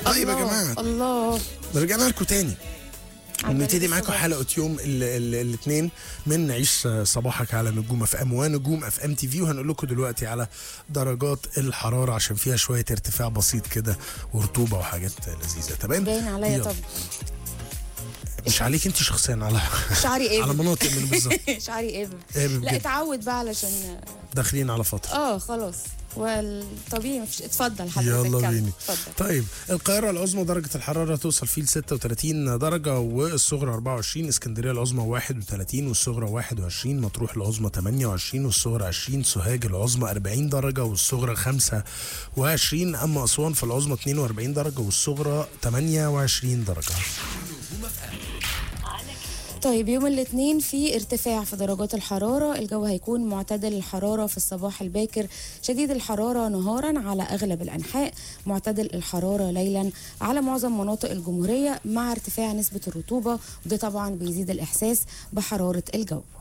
طيب يا الله، جماعه الله رجعنا لكم تاني عجبني نبتدي معاكم الصباح. حلقه يوم الاثنين من نعيش صباحك على نجوم اف ام ونجوم اف ام تي في وهنقول لكم دلوقتي على درجات الحراره عشان فيها شويه ارتفاع بسيط كده ورطوبه وحاجات لذيذه تمام باين عليا يلا. طب مش عليك انت شخصيا على شعري ايه على مناطق من بالظبط شعري ايه ايه لا بجد اتعود بقى علشان داخلين على فتره اه خلاص والطبيعي مفيش اتفضل حضرتك يلا كمل. بينا اتفضل طيب القاهرة العظمى درجة الحرارة توصل فيه ل 36 درجة والصغرى 24 اسكندرية العظمى 31 والصغرى 21 مطروح العظمى 28 والصغرى 20 سوهاج العظمى 40 درجة والصغرى 25 أما أسوان فالعظمى 42 درجة والصغرى 28 درجة طيب يوم الاثنين في ارتفاع في درجات الحرارة الجو هيكون معتدل الحرارة في الصباح الباكر شديد الحرارة نهارا على أغلب الأنحاء معتدل الحرارة ليلا على معظم مناطق الجمهورية مع ارتفاع نسبة الرطوبة وده طبعا بيزيد الإحساس بحرارة الجو